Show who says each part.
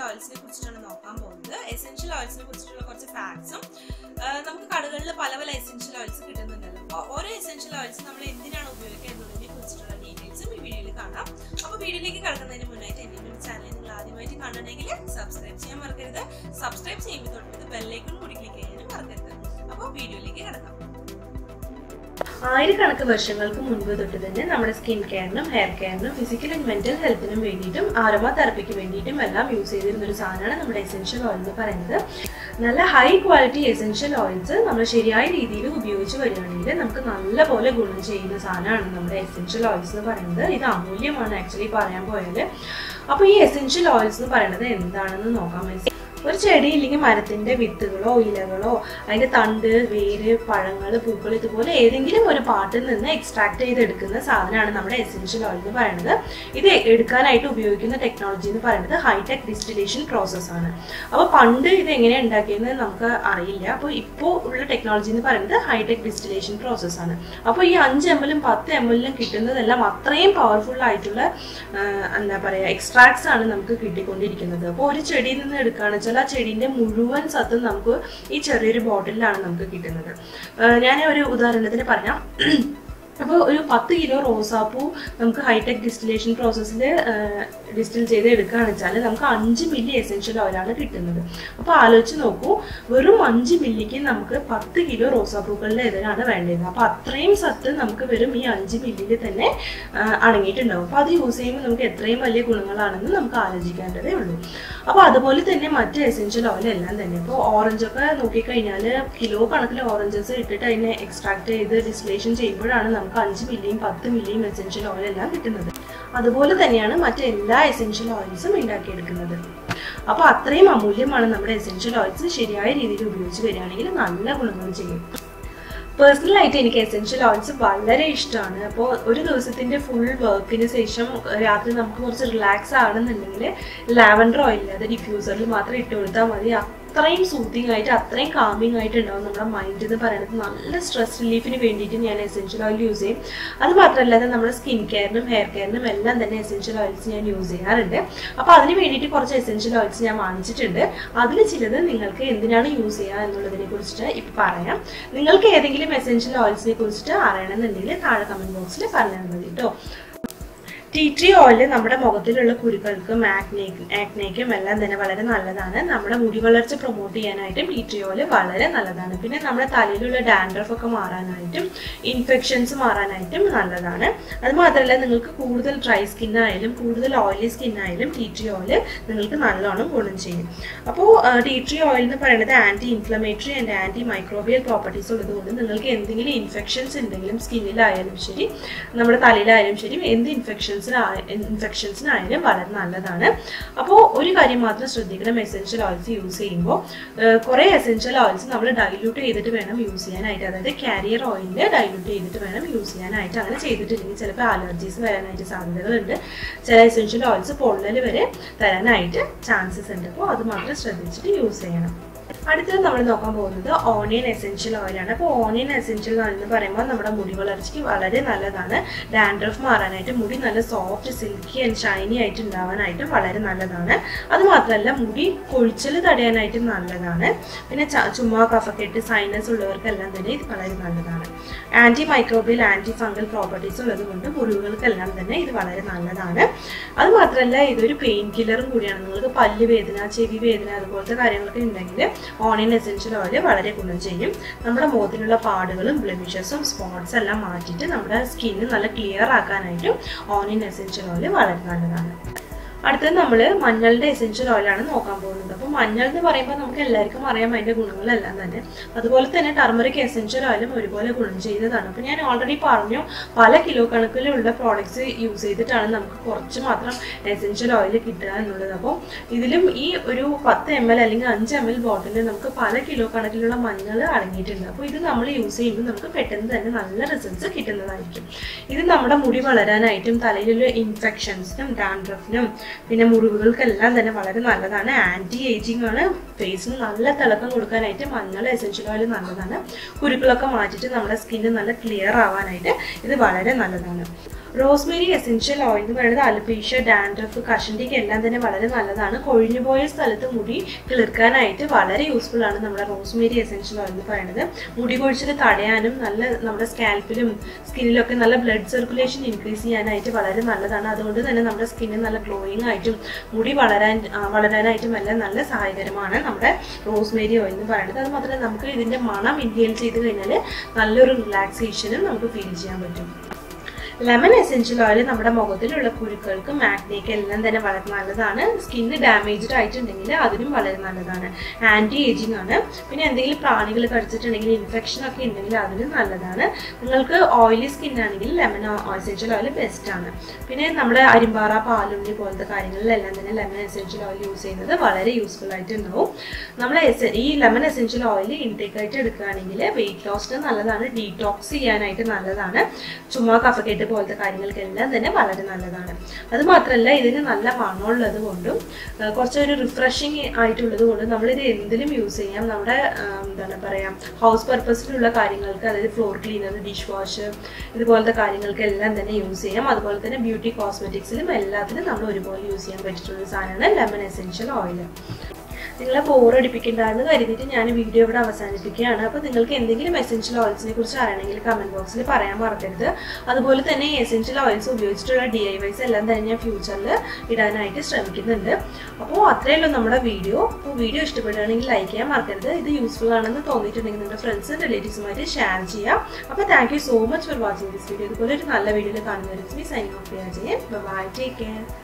Speaker 1: ഓയിൽസിനെ കുറിച്ചിട്ടാണ് നോക്കാൻ പോകുന്നത് എസെൻഷ്യൽ ഓയിൽസിനെ കുറിച്ചിട്ടുള്ള കുറച്ച് ഫാക്ട്സും നമുക്ക് കടകളിൽ പല പല എസെൻഷ്യൽ ഓയിൽസ് കിട്ടുന്നുണ്ടല്ലോ അപ്പോൾ ഓരോ എസെൻഷ്യൽ ഓയിൽസ് നമ്മൾ എന്തിനാണ് ഉപയോഗിക്കുക എന്നതിനെ കുറിച്ചിട്ടുള്ള ഡീറ്റെയിൽസും ഈ വീഡിയോയിൽ കാണാം അപ്പോൾ വീഡിയോയിലേക്ക് കടക്കുന്നതിന് മുന്നായിട്ട് എൻ്റെ ഒരു ചാനൽ നിങ്ങൾ ആദ്യമായിട്ട് കാണണമെങ്കിൽ സബ്സ്ക്രൈബ് ചെയ്യാൻ മറക്കരുത് സബ്സ്ക്രൈബ് ചെയ്യുമ്പോൾ തൊട്ടടുത്ത് ബെല്ലൈക്കൺ കൂടി ക്ലിക്ക് ചെയ്യാനും മറക്കരുത് അപ്പോൾ വീഡിയോയിലേക്ക് കിടക്കാം
Speaker 2: ആയിരക്കണക്ക് വർഷങ്ങൾക്ക് മുൻപ് തൊട്ട് തന്നെ നമ്മുടെ സ്കിൻ കെയറിനും ഹെയർ കെയറിനും ഫിസിക്കൽ ആൻഡ് മെന്റൽ ഹെൽത്തിനും വേണ്ടിയിട്ടും ആരോമ തെറപ്പിക്ക് വേണ്ടിയിട്ടും എല്ലാം യൂസ് ചെയ്തിരുന്ന ഒരു സാധനമാണ് നമ്മുടെ എസെൻഷ്യൽ ഓയിൽ എന്ന് പറയുന്നത് നല്ല ഹൈ ക്വാളിറ്റി എസെൻഷ്യൽ ഓയിൽസ് നമ്മൾ ശരിയായ രീതിയിൽ ഉപയോഗിച്ച് വരികയാണെങ്കിൽ നമുക്ക് നല്ലപോലെ ഗുണം ചെയ്യുന്ന സാധനമാണ് നമ്മുടെ എസെൻഷ്യൽ ഓയിൽസ് എന്ന് പറയുന്നത് ഇത് അമൂല്യമാണ് ആക്ച്വലി പറയാൻ പോയാൽ അപ്പോൾ ഈ എസെൻഷ്യൽ ഓയിൽസ് എന്ന് പറയുന്നത് എന്താണെന്ന് നോക്കാം ഒരു ചെടി ഇല്ലെങ്കിൽ മരത്തിന്റെ വിത്തുകളോ ഇലകളോ അതിന്റെ തണ്ട് വേര് പഴങ്ങൾ പൂക്കൾ ഇതുപോലെ ഏതെങ്കിലും ഒരു പാട്ടിൽ നിന്ന് എക്സ്ട്രാക്ട് ചെയ്തെടുക്കുന്ന സാധനമാണ് നമ്മുടെ എസെൻഷ്യൽ ഓയിൽ എന്ന് പറയുന്നത് ഇത് എടുക്കാനായിട്ട് ഉപയോഗിക്കുന്ന ടെക്നോളജി എന്ന് പറയുന്നത് ഹൈടെക് ഡിസ്റ്റിലേഷൻ പ്രോസസ് ആണ് അപ്പോൾ പണ്ട് ഇത് എങ്ങനെയാണ് ഉണ്ടാക്കിയെന്ന് നമുക്ക് അറിയില്ല അപ്പോൾ ഇപ്പോൾ ഉള്ള ടെക്നോളജി എന്ന് പറയുന്നത് ഹൈടെക് ഡിസ്റ്റിലേഷൻ പ്രോസസ് ആണ് അപ്പോൾ ഈ അഞ്ച് എം എല്ലും പത്ത് എം എല്ലും കിട്ടുന്നതെല്ലാം അത്രയും പവർഫുൾ ആയിട്ടുള്ള എന്താ പറയുക എക്സ്ട്രാക്ട്സ് ആണ് നമുക്ക് കിട്ടിക്കൊണ്ടിരിക്കുന്നത് അപ്പോൾ ഒരു ചെടിയിൽ നിന്ന് എടുക്കുകയാണെന്ന് വെച്ചാൽ ആ ചെടീൻ്റെ മുഴുവൻ സത്തും നമുക്ക് ഈ ചെറിയൊരു ബോട്ടിലാണ് നമുക്ക് കിട്ടുന്നത് ഞാൻ ഒരു ഉദാഹരണത്തിന് പറയാം അപ്പോൾ ഒരു പത്ത് കിലോ റോസാപ്പൂ നമുക്ക് ഹൈടെക് ഡിസ്റ്റിലേഷൻ പ്രോസസ്സിൽ ഡിസ്റ്റിൽ ചെയ്ത് എടുക്കുകയാണെന്ന് വെച്ചാൽ നമുക്ക് അഞ്ച് മില്ലി എസെൻഷ്യൽ ഓയിലാണ് കിട്ടുന്നത് അപ്പോൾ ആലോചിച്ച് നോക്കൂ വെറും അഞ്ച് മില്ലിക്ക് നമുക്ക് പത്ത് കിലോ റോസാപ്പൂക്കളുടെ ഇതിനാണ് വേണ്ടത് അപ്പോൾ അത്രയും സത്ത് നമുക്ക് വെറും ഈ അഞ്ച് മില്ലിൽ തന്നെ അടങ്ങിയിട്ടുണ്ടാവും അപ്പോൾ അത് യൂസ് ചെയ്യുമ്പോൾ നമുക്ക് എത്രയും വലിയ ഗുണങ്ങളാണെന്ന് നമുക്ക് ആലോചിക്കേണ്ടതേ ഉള്ളൂ അപ്പോൾ അതുപോലെ തന്നെ മറ്റ് എസെൻഷ്യൽ ഓയിൽ എല്ലാം തന്നെ ഇപ്പോൾ ഓറഞ്ചൊക്കെ നോക്കിക്കഴിഞ്ഞാൽ കിലോ കണക്കിൽ ഓറഞ്ചസ് ഇട്ടിട്ട് അതിനെ എക്സ്ട്രാക്ട് ചെയ്ത് ഡിസ്റ്റിലേഷൻ ചെയ്യുമ്പോഴാണ് നമുക്ക് അഞ്ച് മില്ലിയും പത്ത് മില്ലിയും എസെൻഷ്യൽ ഓയിൽ എല്ലാം കിട്ടുന്നത് അതുപോലെ തന്നെയാണ് മറ്റെല്ലാ എസെൻഷ്യൽ ഓയിൽസും ഉണ്ടാക്കിയെടുക്കുന്നത് അപ്പോൾ അത്രയും അമൂല്യമാണ് നമ്മുടെ എസെൻഷ്യൽ ഓയിൽസ് ശരിയായ രീതിയിൽ ഉപയോഗിച്ച് വരികയാണെങ്കിൽ നല്ല ഗുണങ്ങൾ ചെയ്യും പേഴ്സണലായിട്ട് എനിക്ക് എസെൻഷ്യൽ ഓയിൽസ് വളരെ ഇഷ്ടമാണ് അപ്പോൾ ഒരു ദിവസത്തിന്റെ ഫുൾ വർക്കിന് ശേഷം രാത്രി നമുക്ക് കുറച്ച് റിലാക്സ് ആണെന്നുണ്ടെങ്കിൽ ലാവൻഡർ ഓയിൽ അത് ഡിഫ്യൂസറിൽ മാത്രം ഇട്ട് കൊടുത്താൽ മതി അത്രയും സൂത്തിങ് ആയിട്ട് അത്രയും കാമിങ് ആയിട്ട് ഉണ്ടാവും നമ്മുടെ മൈൻഡ് എന്ന് പറയുന്നത് നല്ല സ്ട്രെസ് റിലീഫിന് വേണ്ടിയിട്ട് ഞാൻ എസെൻഷ്യൽ ഓയിൽ യൂസ് ചെയ്യും അത് മാത്രമല്ലാതെ നമ്മുടെ സ്കിൻ കെയറിനും ഹെയർ കെയറിനും എല്ലാം തന്നെ എസെൻഷ്യൽ ഓയിൽസ് ഞാൻ യൂസ് ചെയ്യാറുണ്ട് അപ്പോൾ അതിന് വേണ്ടിയിട്ട് കുറച്ച് എസെൻഷ്യൽ ഓയിൽസ് ഞാൻ വാങ്ങിച്ചിട്ടുണ്ട് അതിൽ ചിലത് നിങ്ങൾക്ക് എന്തിനാണ് യൂസ് ചെയ്യുക എന്നുള്ളതിനെ കുറിച്ചിട്ട് ഇപ്പം പറയാം നിങ്ങൾക്ക് ഏതെങ്കിലും എസെൻഷ്യൽ ഓയിൽസിനെ കുറിച്ചിട്ട് അറിയണമെന്നുണ്ടെങ്കിൽ താഴെ കമൻറ്റ് ബോക്സിൽ പറഞ്ഞാൽ മതി കേട്ടോ ടീ ട്രീ ഓയിൽ നമ്മുടെ മുഖത്തിലുള്ള കുരുക്കൾക്കും ആക്നെ ആക്നയ്ക്കും എല്ലാം തന്നെ വളരെ നല്ലതാണ് നമ്മുടെ മുടി വളർച്ച പ്രൊമോട്ട് ചെയ്യാനായിട്ടും ടീ ട്രീ ഓയിൽ വളരെ നല്ലതാണ് പിന്നെ നമ്മുടെ തലയിലുള്ള ഡാൻഡ്രഫ് ഒക്കെ മാറാനായിട്ടും ഇൻഫെക്ഷൻസ് മാറാനായിട്ടും നല്ലതാണ് അത് മാത്രമല്ല നിങ്ങൾക്ക് കൂടുതൽ ഡ്രൈ സ്കിൻ ആയാലും കൂടുതൽ ഓയിലി സ്കിൻ ആയാലും ടീ ട്രീ ഓയിൽ നിങ്ങൾക്ക് നല്ലോണം ഗുണം ചെയ്യും അപ്പോൾ ടീ ട്രീ ഓയിൽ എന്ന് പറയുന്നത് anti inflammatory and anti microbial properties ഉള്ളതുകൊണ്ട് നിങ്ങൾക്ക് എന്തെങ്കിലും ഇൻഫെക്ഷൻസ് ഉണ്ടെങ്കിലും സ്കിന്നിലായാലും ശരി നമ്മുടെ തലയിലായാലും ശരി എന്ത് ഇൻഫെക്ഷൻസ് ഇൻഫെക്ഷൻസിന് ഇൻഫെക്ഷൻസിനായാലും വളരെ നല്ലതാണ് അപ്പോൾ ഒരു കാര്യം മാത്രം ശ്രദ്ധിക്കണം എസെൻഷ്യൽ ഓയിൽസ് യൂസ് ചെയ്യുമ്പോൾ കുറേ എസെൻഷ്യൽ ഓയിൽസ് നമ്മൾ ഡൈല്യൂട്ട് ചെയ്തിട്ട് വേണം യൂസ് ചെയ്യാനായിട്ട് അതായത് കാരിയർ ഓയിലിൽ ഡൈല്യൂട്ട് ചെയ്തിട്ട് വേണം യൂസ് ചെയ്യാനായിട്ട് അങ്ങനെ ചെയ്തിട്ടില്ലെങ്കിൽ ചിലപ്പോൾ അലർജീസ് വരാനായിട്ട് സാധ്യതകളുണ്ട് ചില എസെൻഷ്യൽ ഓയിൽസ് പൊള്ളൽ വരെ തരാനായിട്ട് ചാൻസസ് ഉണ്ട് അപ്പോൾ അത് മാത്രം ശ്രദ്ധിച്ചിട്ട് യൂസ് ചെയ്യണം അടുത്തത് നമ്മൾ നോക്കാൻ പോകുന്നത് ഓണിയൻ എസെൻഷ്യൽ ഓയിലാണ് അപ്പോൾ ഓണിയൻ എസെൻഷ്യൽ ഓയിൽ എന്ന് പറയുമ്പോൾ നമ്മുടെ മുടി വളർച്ചയ്ക്ക് വളരെ നല്ലതാണ് ഡാൻഡ്രഫ് മാറാനായിട്ട് മുടി നല്ല സോഫ്റ്റ് സിൽക്കി ആൻഡ് ഷൈനി ആയിട്ട് ഉണ്ടാവാനായിട്ടും വളരെ നല്ലതാണ് അത് മാത്രമല്ല മുടി കൊഴിച്ചൽ തടയാനായിട്ടും നല്ലതാണ് പിന്നെ ചുമ്മാ കഫക്കെട്ട് സൈനസ് ഉള്ളവർക്കെല്ലാം തന്നെ ഇത് വളരെ നല്ലതാണ് anti microbial anti fungal properties ഉള്ളത് കൊണ്ട് മുറിവുകൾക്കെല്ലാം തന്നെ ഇത് വളരെ നല്ലതാണ് അത് മാത്രമല്ല ഇതൊരു പെയിൻ കില്ലറും കൂടിയാണ് നിങ്ങൾക്ക് പല്ല് വേദന ചെവി വേദന അതുപോലത്തെ കാര്യങ്ങളൊക്കെ ഉണ്ടെങ്കിൽ ഓണിയൻ എസെൻഷ്യൽ ഓയിൽ വളരെ ഗുണം ചെയ്യും നമ്മുടെ മുഖത്തിലുള്ള പാടുകളും ബ്ലെമിഷസും സ്പോട്ട്സ് എല്ലാം മാറ്റിയിട്ട് നമ്മുടെ സ്കിന്ന് നല്ല ക്ലിയർ ആക്കാനായിട്ടും ഓണിയൻ എസെൻഷ്യൽ ഓയിൽ വളരെ നല്ലതാണ് അടുത്തത് നമ്മൾ മഞ്ഞളുടെ എസെൻഷ്യൽ ഓയിലാണ് നോക്കാൻ പോകുന്നത് അപ്പോൾ മഞ്ഞൾ എന്ന് പറയുമ്പോൾ നമുക്ക് എല്ലാവർക്കും അറിയാം അതിൻ്റെ ഗുണങ്ങളെല്ലാം തന്നെ അതുപോലെ തന്നെ ടർമറിക് എസെൻഷ്യൽ ഓയിലും ഒരുപോലെ ഗുണം ചെയ്യുന്നതാണ് അപ്പോൾ ഞാൻ ഓൾറെഡി പറഞ്ഞു പല കിലോ കണക്കിലുള്ള പ്രോഡക്ട്സ് യൂസ് ചെയ്തിട്ടാണ് നമുക്ക് കുറച്ച് മാത്രം എസെൻഷ്യൽ ഓയിൽ കിട്ടുക എന്നുള്ളത് അപ്പോൾ ഇതിലും ഈ ഒരു പത്ത് എം എൽ അല്ലെങ്കിൽ അഞ്ച് എം എൽ ബോട്ടിലിൽ നമുക്ക് പല കിലോ കണക്കിലുള്ള മഞ്ഞൾ അടങ്ങിയിട്ടുണ്ട് അപ്പോൾ ഇത് നമ്മൾ യൂസ് ചെയ്യുമ്പോൾ നമുക്ക് പെട്ടെന്ന് തന്നെ നല്ല റിസൾട്ട്സ് കിട്ടുന്നതായിരിക്കും ഇത് നമ്മുടെ മുടി വളരാനായിട്ടും തലയിലുള്ള ഇൻഫെക്ഷൻസിനും ഡാൻഡ്രഫിനും പിന്നെ മുറിവുകൾക്കെല്ലാം തന്നെ വളരെ നല്ലതാണ് ആൻറ്റി ഏജിങ് ആണ് ഫേസിന് നല്ല തിളക്കം കൊടുക്കാനായിട്ട് മഞ്ഞൾ എസെൻഷ്യൽ ഓയിൽ നല്ലതാണ് കുരുക്കളൊക്കെ മാറ്റിയിട്ട് നമ്മുടെ സ്കിന്ന് നല്ല ക്ലിയർ ആവാനായിട്ട് ഇത് വളരെ നല്ലതാണ് റോസ്മേരി എസെൻഷ്യൽ ഓയിൽ എന്ന് പറയുന്നത് അലുപീഷ്യ ഡാൻഡ്രഫ് കഷണ്ടിക്ക് എല്ലാം തന്നെ വളരെ നല്ലതാണ് കൊഴിഞ്ഞുപോയ സ്ഥലത്ത് മുടി കിളിർക്കാനായിട്ട് വളരെ യൂസ്ഫുൾ ആണ് നമ്മുടെ റോസ്മേരി എസെൻഷ്യൽ ഓയിൽ എന്ന് പറയുന്നത് മുടി കൊഴിച്ചിൽ തടയാനും നല്ല നമ്മുടെ സ്കാൽപ്പിലും സ്കിന്നിലൊക്കെ നല്ല ബ്ലഡ് സർക്കുലേഷൻ ഇൻക്രീസ് ചെയ്യാനായിട്ട് വളരെ നല്ലതാണ് അതുകൊണ്ട് തന്നെ നമ്മുടെ സ്കിന്നിന് നല്ല ഗ്ലോയിങ് ആയിട്ടും മുടി വളരാൻ ആ, വളരാനായിട്ടും എല്ലാം നല്ല സഹായകരമാണ് നമ്മുടെ റോസ്മേരി ഓയിൽ എന്ന് പറയുന്നത് അത് മാത്രമല്ല നമുക്ക് ഇതിന്റെ മണം ഇൻഹേൽ ചെയ്ത് കഴിഞ്ഞാൽ നല്ലൊരു റിലാക്സേഷനും നമുക്ക് ഫീൽ ചെയ്യാൻ പറ്റും ലെമൺ എസെൻഷ്യൽ ഓയിൽ നമ്മുടെ മുഖത്തിലുള്ള കുരുക്കൾക്കും ആക്നേക്ക് എല്ലാം തന്നെ വളരെ നല്ലതാണ് സ്കിന്ന് ഡാമേജ്ഡ് ആയിട്ടുണ്ടെങ്കിൽ അതിനും വളരെ നല്ലതാണ് ആന്റി ഏജിങ് ആണ് പിന്നെ എന്തെങ്കിലും പ്രാണികൾ കടിച്ചിട്ടുണ്ടെങ്കിൽ ഇൻഫെക്ഷൻ ഒക്കെ ഉണ്ടെങ്കിൽ അതിനും നല്ലതാണ് നിങ്ങൾക്ക് ഓയിലി സ്കിൻ ആണെങ്കിൽ ലെമൺ എസെൻഷ്യൽ ഓയിൽ ബെസ്റ്റ് ആണ് പിന്നെ നമ്മുടെ അരിമ്പാറ പാലുണ്ണി പോലത്തെ കാര്യങ്ങളിലെല്ലാം തന്നെ ലെമൺ എസെൻഷ്യൽ ഓയിൽ യൂസ് ചെയ്യുന്നത് വളരെ യൂസ്ഫുൾ ആയിട്ടുണ്ടാവും നമ്മൾ ഈ ലെമൺ എസെൻഷ്യൽ ഓയിൽ ഇൻടേക്ക് ആയിട്ട് എടുക്കുകയാണെങ്കിൽ വെയിറ്റ് ലോസിന് നല്ലതാണ് ഡീടോക്സ് ചെയ്യാനായിട്ട് നല്ലതാണ് ചുമ്മാ കഫക്കെട്ട് പോലത്തെ കാര്യങ്ങൾക്കെല്ലാം തന്നെ വളരെ നല്ലതാണ് അത് മാത്രമല്ല ഇതിന് നല്ല മണമുള്ളത് കൊണ്ടും ആ, കുറച്ചൊരു റിഫ്രഷിങ് ആയിട്ടുള്ളത് കൊണ്ടും നമ്മളിത് എന്തിലും യൂസ് ചെയ്യാം നമ്മുടെ ആ, എന്താണ് പറയുക ഹൗസ് പർപ്പസിലുള്ള കാര്യങ്ങൾക്ക് അതായത് ഫ്ലോർ ക്ലീനർ ഡിഷ് വാഷ് ഇതുപോലത്തെ കാര്യങ്ങൾക്കെല്ലാം തന്നെ യൂസ് ചെയ്യാം അതുപോലെ തന്നെ ബ്യൂട്ടി കോസ്മെറ്റിക്സിലും എല്ലാത്തിനും നമ്മൾ ഒരുപോലെ യൂസ് ചെയ്യാൻ പറ്റിയിട്ടുള്ള ഒരു സാധനമാണ് ലെമൺ എസെൻഷ്യൽ ഓയിൽ നിങ്ങളെ ബോറടിപ്പിക്കണ്ടെന്ന് കരുതിയിട്ട് ഞാൻ വീഡിയോ ഇവിടെ അവസാനിപ്പിക്കുകയാണ് അപ്പോൾ നിങ്ങൾക്ക് എന്തെങ്കിലും എസെൻഷ്യൽ ഓയിൽസിനെ കുറിച്ച് അറിയണമെങ്കിൽ കമൻറ്റ് ബോക്സിൽ പറയാൻ മറക്കരുത് അതുപോലെ തന്നെ എസെൻഷ്യൽ ഓയിൽസ് ഉപയോഗിച്ചിട്ടുള്ള ഡി ഐ വൈസ് എല്ലാം തന്നെ ഞാൻ ഫ്യൂച്ചറിൽ ഇടാനായിട്ട് ശ്രമിക്കുന്നുണ്ട് അപ്പോൾ അത്രയേ ഉള്ളൂ നമ്മുടെ വീഡിയോ അപ്പോൾ വീഡിയോ ഇഷ്ടപ്പെടുകയാണെങ്കിൽ ലൈക്ക് ചെയ്യാൻ മറക്കരുത് ഇത് യൂസ്ഫുൾ ആണെന്ന് തോന്നിയിട്ടുണ്ടെങ്കിൽ നിങ്ങളുടെ ഫ്രണ്ട്സും റിലേറ്റീവ്സുമായിട്ട് ഷെയർ ചെയ്യാം അപ്പോൾ thank you so much for watching this video ഇതുപോലെ ഒരു നല്ല വീഡിയോയിൽ കാണുന്നവർക്ക് സൈനിങ് ഓഫ് ചെയ്യാൻ ചെയ്യാം ബൈ ടേക്ക് കെയർ